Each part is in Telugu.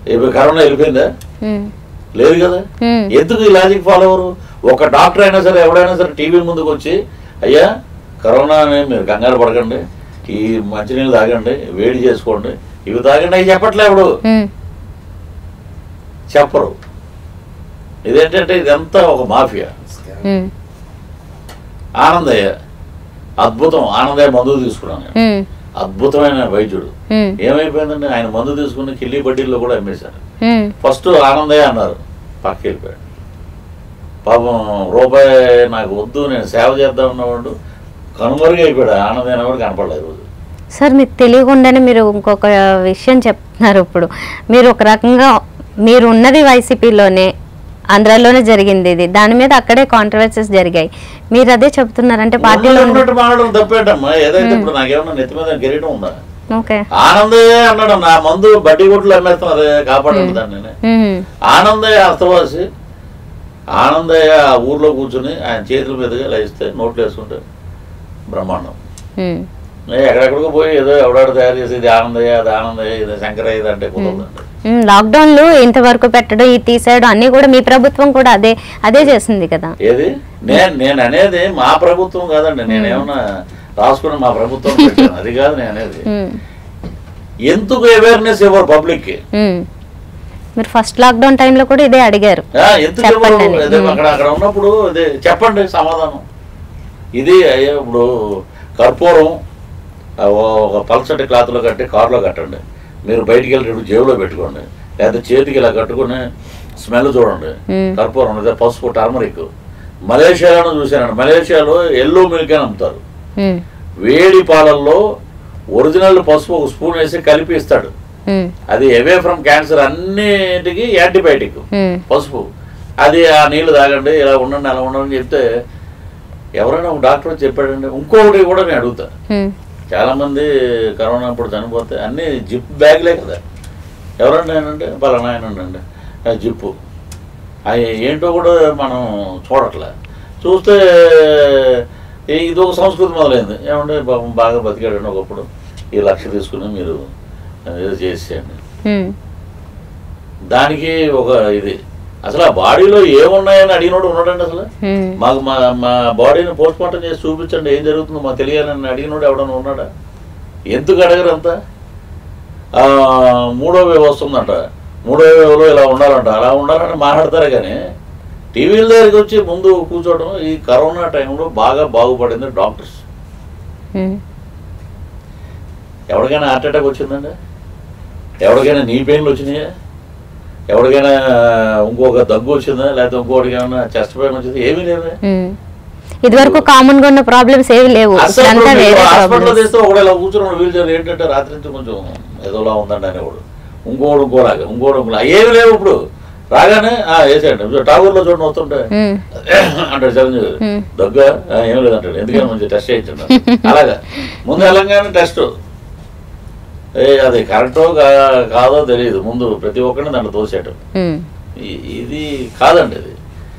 ఇప్పుడు కరోనా వెళ్ళిపోయిందా ఉమ్, లేదు కదా ఉమ్, ఎందుకు ఈ లాజిక్ ఫాలో అవ్వరు ఒక డాక్టర్ అయినా సరే ఎవడైనా సరే టీవీ ముందుకు వచ్చి అయ్యా కరోనా అని మీరు కంగారు పడకండి ఈ మంచినీళ్ళు తాగండి వేడి చేసుకోండి ఇవి తాగండి అవి చెప్పట్లే ఇప్పుడు ఉమ్, చెప్పరు ఇదేంటంటే ఇదంతా ఒక మాఫియా ఉమ్, ఆనందయ్య అద్భుతం ఆనందయ్య మందు తీసుకున్నాను నేను. ఉమ్, అద్భుతమైన వైద్యుడు ఉమ్, ఏమైపోయిందంటే ఆయన మందు తీసుకుని కిల్లి బడ్డీల్లో కూడా అమ్మేశారు ఉమ్, ఫస్ట్ ఆనందయ్య అన్నారు పక్కకి వెళ్ళిపోయాడు పాపం రూపాయి నాకు వద్దు నేను సేవ చేద్దాం ఉన్నవాడు కనుమరుగు అయిపోయాడు ఆనందయ్య అన్నవాడు కనపడలేదు రోజు సార్ మీకు తెలియకుండానే మీరు ఇంకొక విషయం చెప్తున్నారు ఇప్పుడు మీరు ఒక రకంగా మీరు ఉన్నది వైసీపీలోనే ఆంధ్రాలోనే జరిగింది ఇది దాని మీద అక్కడే కాంట్రవర్సీస్ జరిగాయి మీరు అదే చెప్తున్నారంటే పార్టీలో ఉన్న- ఉన్నట్టు మాట్లాడడం తప్పేంటమ్మా ఏదైతే ఇప్పుడు నాకేమన్నా నెత్తి మీద కిరీటం ఉందా ఓకే ఆనందయ్య అన్నాడు నా మందు బడ్డీ కొట్లు అమ్మేస్తున్నారు కాపాడండి దాన్ని నేను. ఉమ్, ఆనందయ్య అస్తవాసి ఆనందయ్య ఆ ఊర్లో కూర్చుని ఆయన చేతుల మీదుగా లేస్తే నోట్లు వేసుకుంటే బ్రహ్మాండం ఉమ్, ఏ ఎక్కడెక్కడికో పోయి ఏదో ఎవడాడు తయారు చేసి ఇది ఆనందయ్య అది ఆనందయ్య ఇది శంకరయ్య ఇది అంటే కుదరదండి ఉమ్, లాక్డౌన్లు ఇంతవరకు పెట్టడం ఇది తీసేయడం అన్నీ కూడా మీ ప్రభుత్వం కూడా అదే అదే చేసింది కదా ఏది నేను నేను అనేది మా ప్రభుత్వం కాదండి నేనేమన్నా రాసుకుని మా ప్రభుత్వం పెట్టాను అది కాదు నేను అనేది ఉమ్, ఎందుకు అవేర్నెస్ ఇవ్వరు పబ్లిక్ కి ఉమ్. మీరు ఫస్ట్ లాక్డౌన్ టైంలో కూడా ఇదే అడిగారు ఆ, ఎందుకు ఇవ్వరు చెప్పండి అని. అదే అక్కడ అక్కడ ఉన్నప్పుడు అదే చెప్పండి సమాధానం ఇది అయ్యో ఇప్పుడు కర్పూరం ఆ, ఒక పల్చటి క్లాత్లో కట్టి కారులో కట్టండి మీరు బయటికి వెళ్ళి జేబులో పెట్టుకోండి లేదా చేతికి ఇలా కట్టుకుని స్మెల్ చూడండి మ్మ్. కర్పూరం లేదా పసుపు టర్మరిక్ మలేషియాలో చూశానండి మలేషియాలో ఎల్లో మిల్క్ అని అమ్ముతారు ఉమ్, వేడి పాలల్లో ఒరిజినల్ పసుపు ఒక స్పూన్ వేసి కలిపి ఇస్తాడు ఉమ్, అది అవే ఫ్రమ్ క్యాన్సర్ అన్నిటికీ యాంటీబయాటిక్ ఉమ్, పసుపు అది ఆ నీళ్లు తాగండి ఇలా ఉండండి అలా ఉండండి అని చెప్తే ఎవరైనా ఒక డాక్టర్ వచ్చి చెప్పాడండి ఇంకొకటి కూడా నేను అడుగుతా ఉమ్, చాలా మంది కరోనా అప్పుడు చనిపోతే అన్ని జిప్ బ్యాగ్లే కదా ఎవరండి ఆయన అంటే పలానా ఆయన అండి ఆ జిప్పు అవి ఏంటో కూడా మనం చూడట్లే చూస్తే ఈ- ఇది ఒక సంస్కృతి మొదలైంది ఏమంటే పాపం బాగా బతికాడండి ఒకప్పుడు ఈ లక్ష తీసుకుని మీరు ఏదో చేసేయండి ఉమ్, దానికి ఒక ఇది అసలు ఆ బాడీలో ఏమున్నాయని అడిగినోడు ఉన్నాడండి అసలు ఉమ్, మాకు మా మా బాడీని పోస్ట్ మార్టం చేసి చూపించండి ఏం జరుగుతుందో మాకు తెలియాలని అడిగినోడు ఎవడన్నా ఉన్నాడా ఎందుకు అడగరు అంత ఆ, మూడో వేవ్ వస్తుందంట మూడో వేవ్లో ఇలా ఉండాలంట అలా ఉండాలని మాట్లాడతారు కానీ టీవీల దగ్గరికి వచ్చి ముందు కూర్చోవడం ఈ కరోనా టైంలో బాగా బాగుపడింది డాక్టర్స్ ఉమ్, ఎవరికైనా హార్ట్ అటాక్ వచ్చిందండి ఎవరికైనా నీ పెయిన్లు వచ్చినాయా ఎవరికైనా ఇంకొక దగ్గు వచ్చిందా లేకపోతే ఇంకోటికి ఏమైనా చెస్ట్ పెయిన్ వచ్చిందా ఏమీ లేవే ఉమ్. ఇదివరకు కామన్ గా ఉన్న ప్రాబ్లమ్స్ ఏవి లేవు అసలు ఇప్పుడంతా ఇప్పుడు వేరే హాస్పిటల్లో ప్రాబ్లమ్స్ తెస్తే ఒకడు ఇలా కూర్చున్నాడు వీల్ చైర్ ఏంటంటే రాత్రి నుంచి కొంచెం ఏదోలా ఉందండి అనేవాడు ఇంకోడు ఇంకోలాగా ఇంకోడు ఇంకోలా ఏమి లేవు ఇప్పుడు రాగానే ఆ వేసేయండి టాగూర్లో చూడండి వస్తుంటే ఉమ్, అంటాడు చిరంజీవి Hmm. దగ్గ ఆ, ఏం లేదంటాడు ఎందుకని మంచి టెస్ట్ చేయించండి అలాగా ముందు వెళ్ళంగానే టెస్ట్ ఏ అది కరెక్టో కా- కాదో తెలియదు ముందు ప్రతి ఒక్కరిని దాంట్లో తోసేయటం ఉమ్, ఈ- ఇది కాదండి ఇది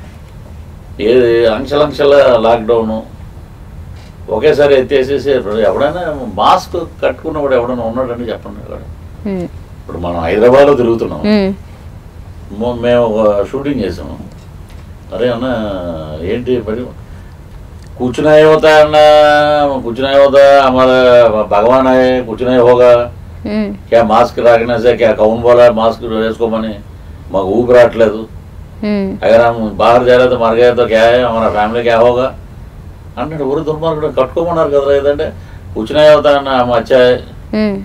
ఏది అంచెలంచెల లాక్డౌన్ ఒకేసారి ఎత్తేసేసి ఎవడైనా మాస్క్ కట్టుకున్నవాడు ఎవడైనా ఉన్నాడని చెప్పండి ఇక్కడ ఉమ్, ఇప్పుడు మనం హైదరాబాద్లో తిరుగుతున్నాం ఉమ్, మొ- మేము ఒక షూటింగ్ చేసాము అరే అన్న ఏంటి మరి कुछ नहीं होता है ना कुछ नहीं होता हमारा भगवान है कुछ नहीं होगा ఉమ్, क्या मास्क रखने से क्या कौन बोला मास्क వేసుకోమని మాకు ఊపి రావట్లేదు ఉమ్, अगर हम बाहर जा रहे तो मर गए तो क्या है हमारा ఫ్యామిలీ क्या होगा అన్నాడు ఊరు దుర్మార్గుడు కట్టుకోమన్నారు కదా ఏదంటే కూర్చునే అవుతా అన్న మా అచ్చాయి ఉమ్,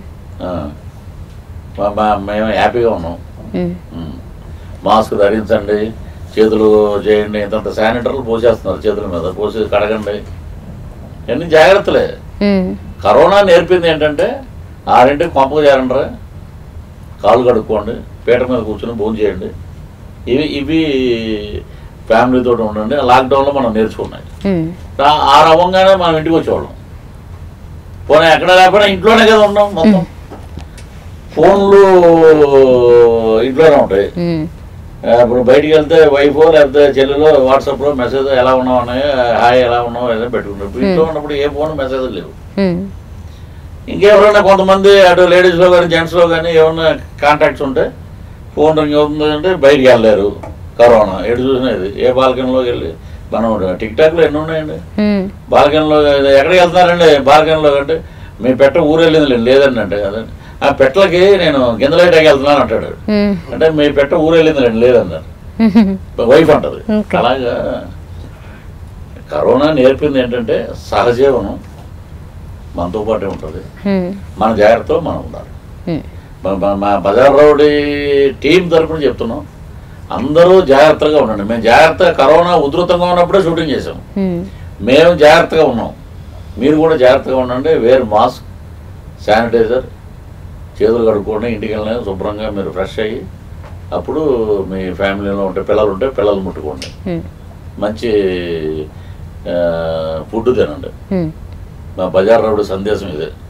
మేము హ్యాపీగా ఉన్నాం ఉమ్, ఉమ్. మాస్క్ ధరించండి చేతులు చేయండి ఇంతంత శానిటర్లు పోసేస్తున్నారు చేతుల మీద పోసి కడగండి ఇవన్నీ జాగ్రత్తలే ఉమ్, కరోనా నేర్పింది ఏంటంటే ఆరింటికి పంపకు చేరండి కాళ్ళు కడుక్కోండి పీట మీద కూర్చొని భోజనం చేయండి ఇవి ఇవి ఫ్యామిలీతో ఉండండి లాక్డౌన్లో మనం నేర్చుకున్నాయి ఉమ్, రా- ఆ రవంగానే మనం ఇంటికి వచ్చేవాళ్ళం పోనీ ఎక్కడ లేకపోయినా ఇంట్లోనే కదా ఉన్నాం మొత్తం ఫోన్లు ఇంట్లోనే ఉంటాయి ఉమ్, ఆ, ఇప్పుడు బయటికి వెళ్తే వైఫ్ లేకపోతే చెల్లెలో వాట్సాప్లో మెసేజ్ ఎలా ఉన్నావు అన్నాయి హాయ్ ఎలా ఉన్నావు ఏదో పెట్టుకుంటారు ఇప్పుడు ఇంట్లో ఉన్నప్పుడు ఏ ఫోన్ మెసేజ్ లేవు ఉమ్, ఇంకెవరైనా కొంతమంది అటు లేడీస్లో కానీ జెంట్స్లో కానీ ఏమైనా కాంటాక్ట్స్ ఉంటే ఫోన్ రింగ్ అవుతుంది అంటే బయటికి వెళ్ళలేరు కరోనా ఎటు చూసినా ఇది ఏ బాల్కనీలోకి వెళ్ళి మనం టిక్ టాక్లో ఎన్ని ఉన్నాయండి ఉమ్, బాల్కనీలో ఎక్కడికి వెళ్తున్నారండి బాల్కనీలో అంటే మీ పెట్ట ఊరు వెళ్ళింది లేదండి అంటే కదండి ఆ పెట్టలకి నేను గింజలైటాకి వెళ్తున్నాను అంటాడు ఉమ్, అంటే మీ పెట్ట ఊరు వెళ్ళింది లేదన్నారు ఉమ్, వైఫ్ అంటది Okay. అలాగా కరోనా నేర్పింది ఏంటంటే సహజీవనం మనతో పాటే ఉంటుంది ఉమ్, మన జాగ్రత్తలో మనం ఉండాలి ఉమ్, మా- మా- మా బజార్ రౌడీ టీం తరపున చెప్తున్నాం అందరూ జాగ్రత్తగా ఉండండి మేము జాగ్రత్తగా కరోనా ఉధృతంగా ఉన్నప్పుడే షూటింగ్ చేసాం ఉమ్, మేము జాగ్రత్తగా ఉన్నాం మీరు కూడా జాగ్రత్తగా ఉండండి వేర్ మాస్క్ శానిటైజర్ చేతులు కడుక్కోండి ఇంటికి వెళ్ళిన శుభ్రంగా మీరు ఫ్రెష్ అయ్యి అప్పుడు మీ ఫ్యామిలీలో ఉంటే పిల్లలు ఉంటే పిల్లలు ముట్టుకోండి ఉమ్, మంచి ఫుడ్ తినండి ఉమ్. మా బజార్ రౌడ్ సందేశం ఇదే